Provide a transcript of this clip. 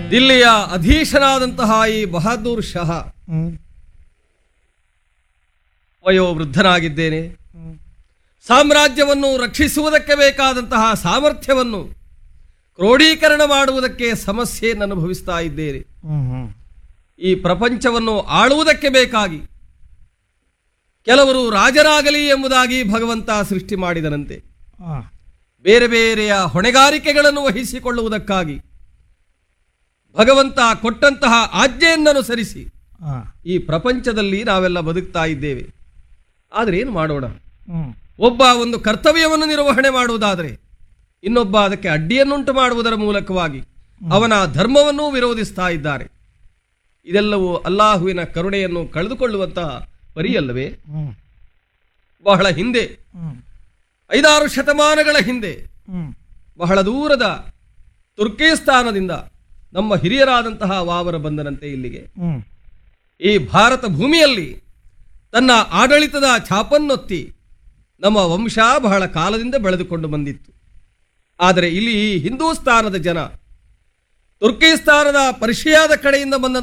ದಿಲ್ಲಿಯ ಅಧೀಶನಾದಂತಹ ಈ ಬಹದ್ದೂರ್ ಶಹ ಹ್ಮ್ ವಯೋವೃದ್ಧನಾಗಿದ್ದೇನೆ ಹ್ಮ್ ಸಾಮ್ರಾಜ್ಯವನ್ನು ರಕ್ಷಿಸುವುದಕ್ಕೆ ಬೇಕಾದಂತಹ ಸಾಮರ್ಥ್ಯವನ್ನು ಕ್ರೋಢೀಕರಣ ಮಾಡುವುದಕ್ಕೆ ಸಮಸ್ಯೆಯನ್ನು ಅನುಭವಿಸ್ತಾ ಇದ್ದೇನೆ ಹ್ಮ್ ಹ್ಮ್ ಈ ಪ್ರಪಂಚವನ್ನು ಆಳುವುದಕ್ಕೆ ಬೇಕಾಗಿ ಕೆಲವರು ರಾಜರಾಗಲಿ ಎಂಬುದಾಗಿ ಭಗವಂತ ಸೃಷ್ಟಿ ಮಾಡಿದನಂತೆ ಆ ಬೇರೆ ಬೇರೆಯ ಹೊಣೆಗಾರಿಕೆಗಳನ್ನು ವಹಿಸಿಕೊಳ್ಳುವುದಕ್ಕಾಗಿ ಭಗವಂತ ಕೊಟ್ಟಂತಹ ಆಜ್ಞೆಯನ್ನನುಸರಿಸಿ ಆ ಈ ಪ್ರಪಂಚದಲ್ಲಿ ನಾವೆಲ್ಲ ಬದುಕ್ತಾ ಇದ್ದೇವೆ ಆದರೆ ಏನು ಮಾಡೋಣ ಹ್ಮ್ ಒಬ್ಬ ಒಂದು ಕರ್ತವ್ಯವನ್ನು ನಿರ್ವಹಣೆ ಮಾಡುವುದಾದರೆ ಇನ್ನೊಬ್ಬ ಅದಕ್ಕೆ ಅಡ್ಡಿಯನ್ನುಂಟು ಮಾಡುವುದರ ಮೂಲಕವಾಗಿ ಅವನ ಧರ್ಮವನ್ನು ವಿರೋಧಿಸ್ತಾ ಇದ್ದಾರೆ ಇದೆಲ್ಲವೂ ಅಲ್ಲಾಹುವಿನ ಕರುಣೆಯನ್ನು ಕಳೆದುಕೊಳ್ಳುವಂತಹ ಪರಿಯಲ್ಲವೇ ಹ್ಮ್ ಬಹಳ ಹಿಂದೆ ಹ್ಮ್ ಐದಾರು ಶತಮಾನಗಳ ಹಿಂದೆ ಹ್ಮ್ ಬಹಳ ದೂರದ ತುರ್ಕಿಸ್ತಾನದಿಂದ ನಮ್ಮ ಹಿರಿಯರಾದಂತಹ ವಾವರ ಬಂದನಂತೆ ಇಲ್ಲಿಗೆ ಹ್ಮ್ ಈ ಭಾರತ ಭೂಮಿಯಲ್ಲಿ ತನ್ನ ಆಡಳಿತದ ಛಾಪನ್ನೊತ್ತಿ ನಮ್ಮ ವಂಶ ಬಹಳ ಕಾಲದಿಂದ ಬೆಳೆದುಕೊಂಡು ಬಂದಿತ್ತು ಆದರೆ ಇಲ್ಲಿ ಈ ಹಿಂದೂಸ್ತಾನದ ಜನ ತುರ್ಕಿಸ್ತಾನದ ಪರ್ಷಿಯಾದ ಕಡೆಯಿಂದ ಬಂದ